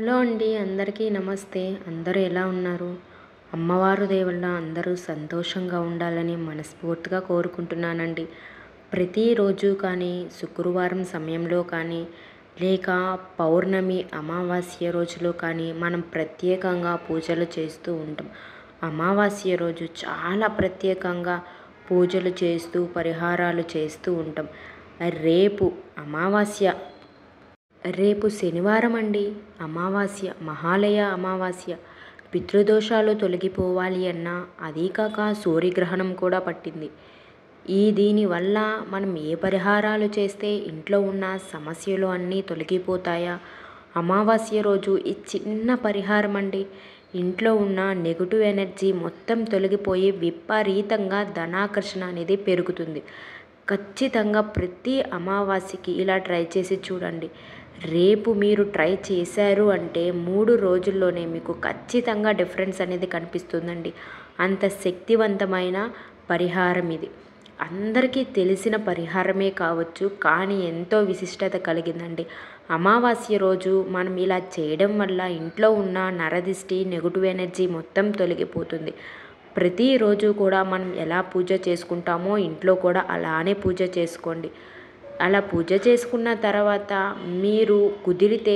hello అండి అందరికీ నమస్తే అందరూ ఎలా ఉన్నారు అమ్మవారు దేవుళ్ళ అందరూ సంతోషంగా ఉండాలని మనస్ఫూర్తిగా కోరుకుంటున్నానండి ప్రతిరోజు కానీ శుక్రవారం సమయంలో కానీ లేక పౌర్ణమి అమావాస్య రోజులో కానీ మనం ప్రత్యేకంగా పూజలు చేస్తూ ఉంటాం అమావాస్య రోజు చాలా ప్రత్యేకంగా పూజలు చేస్తూ పరిహారాలు చేస్తూ ఉంటాం రేపు అమావాస్య రేపు శనివారం అండి అమావాస్య మహాలయ అమావాస్య పితృదోషాలు తొలగిపోవాలి అన్న అదీ కాక సూర్యగ్రహణం కూడా పట్టింది ఈ దీనివల్ల మనం ఏ పరిహారాలు చేస్తే ఇంట్లో ఉన్న సమస్యలు అన్నీ తొలగిపోతాయా అమావాస్య రోజు ఈ చిన్న పరిహారం అండి ఇంట్లో ఉన్న నెగిటివ్ ఎనర్జీ మొత్తం తొలగిపోయి విపరీతంగా ధనాకర్షణ అనేది పెరుగుతుంది ఖచ్చితంగా ప్రతి అమావాస్యకి ఇలా ట్రై చేసి చూడండి రేపు మీరు ట్రై చేశారు అంటే మూడు రోజుల్లోనే మీకు ఖచ్చితంగా డిఫరెన్స్ అనేది కనిపిస్తుందండి అంత శక్తివంతమైన పరిహారం ఇది అందరికీ తెలిసిన పరిహారమే కావచ్చు కానీ ఎంతో విశిష్టత కలిగిందండి అమావాస్య రోజు మనం ఇలా చేయడం వల్ల ఇంట్లో ఉన్న నరదిష్టి నెగిటివ్ ఎనర్జీ మొత్తం తొలగిపోతుంది ప్రతిరోజు కూడా మనం ఎలా పూజ చేసుకుంటామో ఇంట్లో కూడా అలానే పూజ చేసుకోండి అలా పూజ చేసుకున్న తర్వాత మీరు కుదిరితే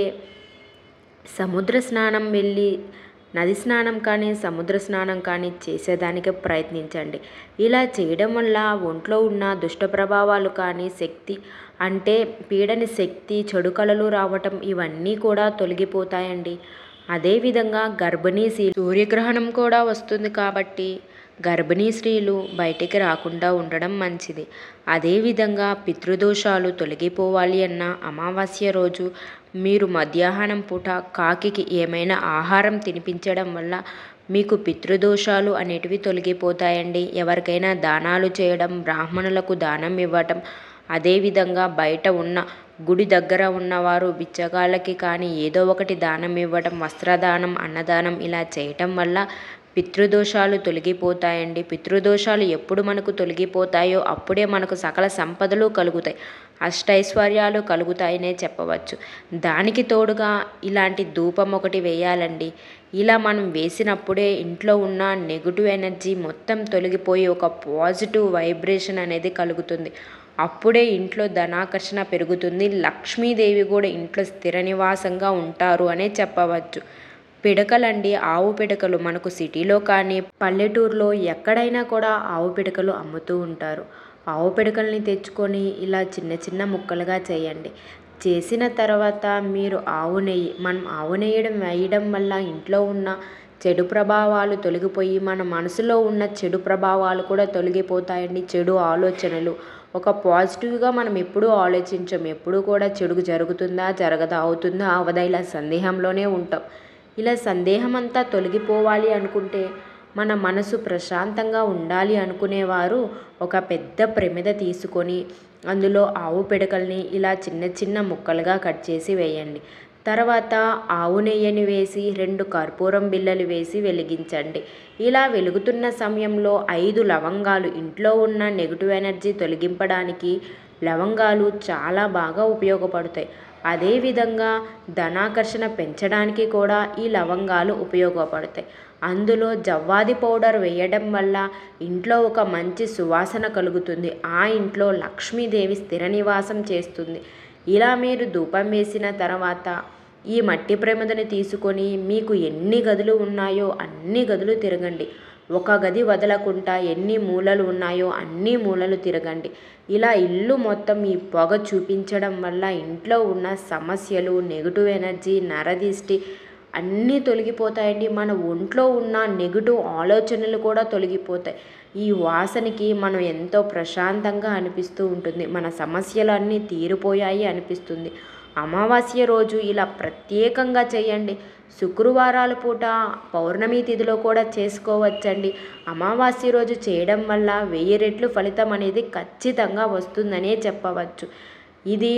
సముద్ర స్నానం వెళ్ళి నది స్నానం కానీ సముద్ర స్నానం కానీ చేసేదానికి ప్రయత్నించండి ఇలా చేయడం వల్ల ఒంట్లో ఉన్న దుష్ట ప్రభావాలు కానీ శక్తి అంటే పీడని శక్తి చెడు కళలు రావటం ఇవన్నీ కూడా తొలగిపోతాయండి అదేవిధంగా గర్భిణీ స్త్రీ సూర్యగ్రహణం కూడా వస్తుంది కాబట్టి గర్భిణీ స్త్రీలు బయటికి రాకుండా ఉండడం మంచిది అదేవిధంగా పితృదోషాలు తొలగిపోవాలి అన్న అమావాస్య రోజు మీరు మధ్యాహ్నం పూట కాకికి ఏమైనా ఆహారం తినిపించడం వల్ల మీకు పితృదోషాలు అనేటివి తొలగిపోతాయండి ఎవరికైనా దానాలు చేయడం బ్రాహ్మణులకు దానం ఇవ్వటం అదేవిధంగా బయట ఉన్న గుడి దగ్గర ఉన్నవారు బిచ్చగాళ్ళకి కానీ ఏదో ఒకటి దానం ఇవ్వడం వస్త్రదానం అన్నదానం ఇలా చేయటం వల్ల పితృదోషాలు తొలగిపోతాయండి పితృదోషాలు ఎప్పుడు మనకు తొలగిపోతాయో అప్పుడే మనకు సకల సంపదలు కలుగుతాయి అష్టైశ్వర్యాలు కలుగుతాయనే చెప్పవచ్చు దానికి తోడుగా ఇలాంటి ధూపం ఒకటి వేయాలండి ఇలా మనం వేసినప్పుడే ఇంట్లో ఉన్న నెగిటివ్ ఎనర్జీ మొత్తం తొలగిపోయి ఒక పాజిటివ్ వైబ్రేషన్ అనేది కలుగుతుంది అప్పుడే ఇంట్లో ధనాకర్షణ పెరుగుతుంది లక్ష్మీదేవి కూడా ఇంట్లో స్థిర నివాసంగా ఉంటారు అనే చెప్పవచ్చు పిడకలండి ఆవు పిడకలు మనకు సిటీలో కానీ పల్లెటూరులో ఎక్కడైనా కూడా ఆవు పిడకలు అమ్ముతూ ఉంటారు ఆవు పిడకల్ని తెచ్చుకొని ఇలా చిన్న చిన్న ముక్కలుగా చేయండి చేసిన తర్వాత మీరు ఆవు నెయ్యి మనం ఆవు నెయ్యడం వేయడం వల్ల ఇంట్లో ఉన్న చెడు ప్రభావాలు తొలగిపోయి మన మనసులో ఉన్న చెడు ప్రభావాలు కూడా తొలగిపోతాయండి చెడు ఆలోచనలు ఒక పాజిటివ్గా మనం ఎప్పుడూ ఆలోచించం ఎప్పుడూ కూడా చెడుగు జరుగుతుందా జరగదా అవుతుందా అవదా ఇలా సందేహంలోనే ఉంటాం ఇలా సందేహం అంతా తొలగిపోవాలి అనుకుంటే మన మనసు ప్రశాంతంగా ఉండాలి అనుకునేవారు ఒక పెద్ద ప్రమిద తీసుకొని అందులో ఆవు పిడకల్ని ఇలా చిన్న చిన్న ముక్కలుగా కట్ చేసి వేయండి తర్వాత ఆవు నెయ్యిని వేసి రెండు కర్పూరం బిళ్ళలు వేసి వెలిగించండి ఇలా వెలుగుతున్న సమయంలో ఐదు లవంగాలు ఇంట్లో ఉన్న నెగిటివ్ ఎనర్జీ తొలగింపడానికి లవంగాలు చాలా బాగా ఉపయోగపడతాయి అదేవిధంగా ధనాకర్షణ పెంచడానికి కూడా ఈ లవంగాలు ఉపయోగపడతాయి అందులో జవ్వాది పౌడర్ వేయడం వల్ల ఇంట్లో ఒక మంచి సువాసన కలుగుతుంది ఆ ఇంట్లో లక్ష్మీదేవి స్థిర నివాసం చేస్తుంది ఇలా మీరు ధూపం వేసిన తర్వాత ఈ మట్టి ప్రమిదని తీసుకొని మీకు ఎన్ని గదులు ఉన్నాయో అన్ని గదులు తిరగండి ఒక గది వదలకుండా ఎన్ని మూలలు ఉన్నాయో అన్ని మూలలు తిరగండి ఇలా ఇల్లు మొత్తం ఈ పొగ చూపించడం వల్ల ఇంట్లో ఉన్న సమస్యలు నెగిటివ్ ఎనర్జీ నరదిష్టి అన్నీ తొలగిపోతాయండి మన ఒంట్లో ఉన్న నెగిటివ్ ఆలోచనలు కూడా తొలగిపోతాయి ఈ వాసనకి మనం ఎంతో ప్రశాంతంగా అనిపిస్తూ ఉంటుంది మన సమస్యలు అన్నీ తీరిపోయాయి అనిపిస్తుంది అమావాస్య రోజు ఇలా ప్రత్యేకంగా చేయండి శుక్రవారాల పూట పౌర్ణమి తిథిలో కూడా చేసుకోవచ్చండి అమావాస్య రోజు చేయడం వల్ల వెయ్యి రెట్లు ఫలితం అనేది ఖచ్చితంగా వస్తుందనే చెప్పవచ్చు ఇది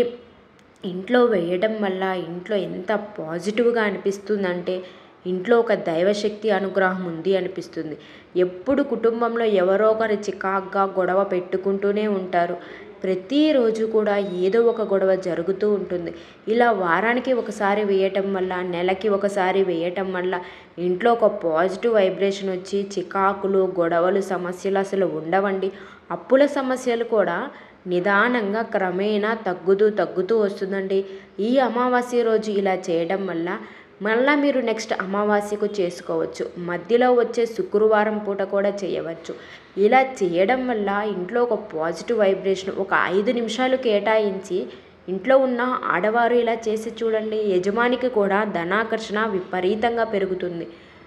ఇంట్లో వేయడం వల్ల ఇంట్లో ఎంత పాజిటివ్గా అనిపిస్తుందంటే ఇంట్లో ఒక దైవశక్తి అనుగ్రహం ఉంది అనిపిస్తుంది ఎప్పుడు కుటుంబంలో ఎవరో ఒకరు చికాగ్గా గొడవ పెట్టుకుంటూనే ఉంటారు ప్రతిరోజు కూడా ఏదో ఒక గొడవ జరుగుతూ ఉంటుంది ఇలా వారానికి ఒకసారి వేయటం వల్ల నెలకి ఒకసారి వేయటం వల్ల ఇంట్లో ఒక పాజిటివ్ వైబ్రేషన్ వచ్చి చికాకులు గొడవలు సమస్యలు అసలు ఉండవండి అప్పుల సమస్యలు కూడా నిదానంగా క్రమేణా తగ్గుతూ తగ్గుతూ వస్తుందండి ఈ అమావాస్య రోజు ఇలా చేయడం వల్ల మళ్ళీ మీరు నెక్స్ట్ అమావాస్యకు చేసుకోవచ్చు మధ్యలో వచ్చే శుక్రవారం పూట కూడా చేయవచ్చు ఇలా చేయడం వల్ల ఇంట్లో ఒక పాజిటివ్ వైబ్రేషన్ ఒక ఐదు నిమిషాలు కేటాయించి ఇంట్లో ఉన్న ఆడవారు ఇలా చేసి చూడండి యజమానికి కూడా ధనాకర్షణ విపరీతంగా పెరుగుతుంది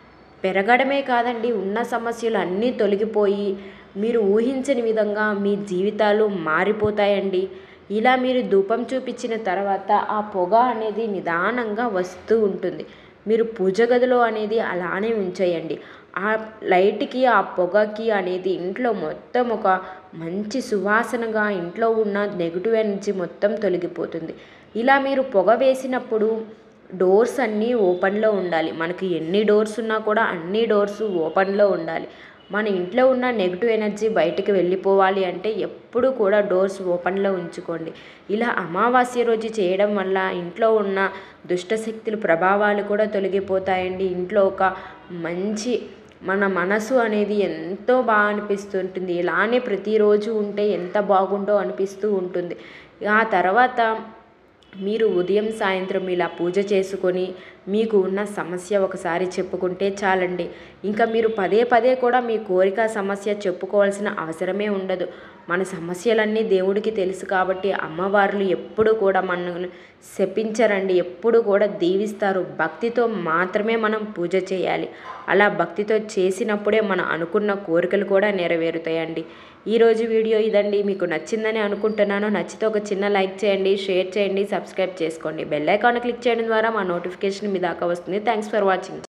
పెరగడమే కాదండి ఉన్న సమస్యలు అన్నీ తొలగిపోయి మీరు ఊహించని విధంగా మీ జీవితాలు మారిపోతాయండి ఇలా మీరు ధూపం చూపించిన తర్వాత ఆ పొగ అనేది నిదానంగా వస్తూ ఉంటుంది మీరు పూజ గదిలో అనేది అలానే ఉంచేయండి ఆ లైట్కి ఆ పొగకి అనేది ఇంట్లో మొత్తం ఒక మంచి సువాసనగా ఇంట్లో ఉన్న నెగిటివ్ ఎనర్జీ మొత్తం తొలగిపోతుంది ఇలా మీరు పొగ వేసినప్పుడు డోర్స్ అన్నీ ఓపెన్లో ఉండాలి మనకి ఎన్ని డోర్స్ ఉన్నా కూడా అన్ని డోర్స్ ఓపెన్లో ఉండాలి మన ఇంట్లో ఉన్న నెగిటివ్ ఎనర్జీ బయటికి వెళ్ళిపోవాలి అంటే ఎప్పుడు కూడా డోర్స్ ఓపెన్లో ఉంచుకోండి ఇలా అమావాస్య రోజు చేయడం వల్ల ఇంట్లో ఉన్న దుష్టశక్తుల ప్రభావాలు కూడా తొలగిపోతాయండి ఇంట్లో ఒక మంచి మన మనసు అనేది ఎంతో బాగా అనిపిస్తుంటుంది ఇలానే ప్రతిరోజు ఉంటే ఎంత బాగుండో అనిపిస్తూ ఉంటుంది ఆ తర్వాత మీరు ఉదయం సాయంత్రం ఇలా పూజ చేసుకొని మీకు ఉన్న సమస్య ఒకసారి చెప్పుకుంటే చాలండి ఇంకా మీరు పదే పదే కూడా మీ కోరిక సమస్య చెప్పుకోవాల్సిన అవసరమే ఉండదు మన సమస్యలన్నీ దేవుడికి తెలుసు కాబట్టి అమ్మవార్లు ఎప్పుడు కూడా మనల్ని శపించరండి ఎప్పుడు కూడా దీవిస్తారు భక్తితో మాత్రమే మనం పూజ చేయాలి అలా భక్తితో చేసినప్పుడే మనం అనుకున్న కోరికలు కూడా నెరవేరుతాయండి ఈరోజు వీడియో ఇదండి మీకు నచ్చిందని అనుకుంటున్నాను నచ్చితే ఒక చిన్న లైక్ చేయండి షేర్ చేయండి సబ్స్క్రైబ్ చేసుకోండి బెల్ ఐకాన్ క్లిక్ చేయడం ద్వారా మా నోటిఫికేషన్ మీ దాకా వస్తుంది థ్యాంక్స్ ఫర్ వాచింగ్